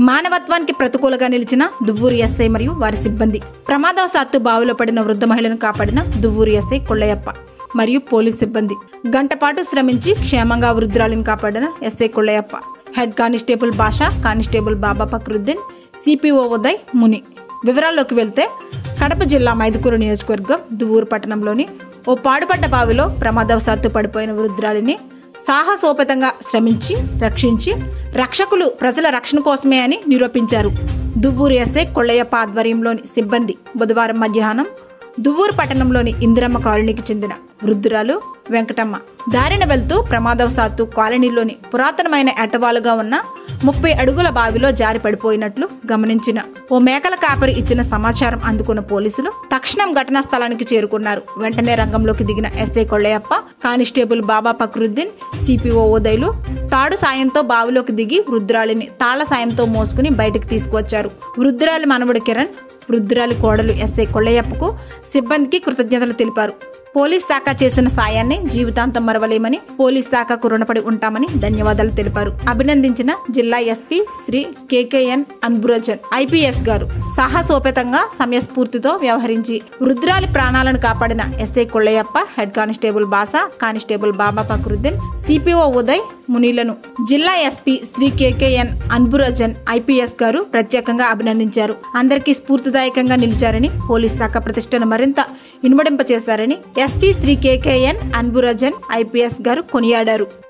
మానవత్వానికి ప్రతికూలంగా నిలిచిన దువ్వూరు ఎస్ఐ మరియు వారి సిబ్బంది ప్రమాదవశాత్తు బావిలో పడిన వృద్ధ మహిళను కాపాడిన దువ్వూరు ఎస్ఐ కొల్లయ్యప్ప మరియు పోలీస్ సిబ్బంది గంటపాటు శ్రమించి క్షేమంగా వృద్ధురాలిని కాపాడిన SI Kollayyappa head constable Basha constable Baba Fakruddin CPO Uday Muni వివరాల్లోకి వెళ్తే కడప జిల్లా మైదుకూరు నియోజకవర్గం దువ్వూరు పట్టణంలోని ఓ పాడుపడ్డ బావిలో ప్రమాదవశాత్తు పడిపోయిన వృద్ధురాలిని సాహసోపేతంగా శ్రమించి రక్షించి రక్షకులు ప్రజల రక్షణ కోసమే అని నిరూపించారు దువ్వూరు ఎస్ఐ కొల్లయ్యప్ప ఆధ్వర్యంలోని సిబ్బంది బుధవారం మధ్యాహ్నం దువ్వూరు పట్టణంలోని ఇందిరమ్మ కాలనీకి చెందిన వృద్ధురాలు వెంకటమ్మ దారిన వెళ్తూ ప్రమాదవశాత్తు కాలనీలోని పురాతనమైన ఎటవాలుగా ఉన్న ముప్పై అడుగుల బావిలో జారి పడిపోయినట్లు గమనించిన ఓ మేకల కాపరి ఇచ్చిన సమాచారం అందుకున్న పోలీసులు తక్షణం ఘటనా స్థలానికి చేరుకున్నారు వెంటనే రంగంలోకి దిగిన SI Kollayyappa constable Baba Fakruddin CPO ఉదయ్లు తాడు సాయంతో బావిలోకి దిగి వృద్ధురాలిని తాళ్ల సాయంతో మోసుకుని బయటకు తీసుకువచ్చారు వృద్ధురాలి మనవడు కిరణ్ వృద్ధురాలి కోడలు ఎస్ఐ కొల్లయ్యప్పకు సిబ్బందికి కృతజ్ఞతలు తెలిపారు పోలీస్ శాఖ చేసిన సాయాన్ని జీవితాంతం మరవలేమని పోలీస్ శాఖకు రుణపడి ఉంటామని ధన్యవాదాలు తెలిపారు అభినందించిన జిల్లా SP Shri KKN Anburajan IPS garu సాహసోపేతంగా సమయస్ఫూర్తితో వ్యవహరించి వృద్ధురాలి ప్రాణాలను కాపాడిన SI Kollayyappa head constable Basha constable Baba Fakruddin CPO Uday మునీలను జిల్లా SP Shri KKN Anburajan IPS garu ప్రత్యేకంగా అభినందించారు అందరికీ స్ఫూర్తిదాయకంగా నిలిచారని పోలీస్ శాఖ ప్రతిష్టను మరింత ఇనుమడింపచేశారని SP Shri KKN Anburajan IPS garu కొనియాడారు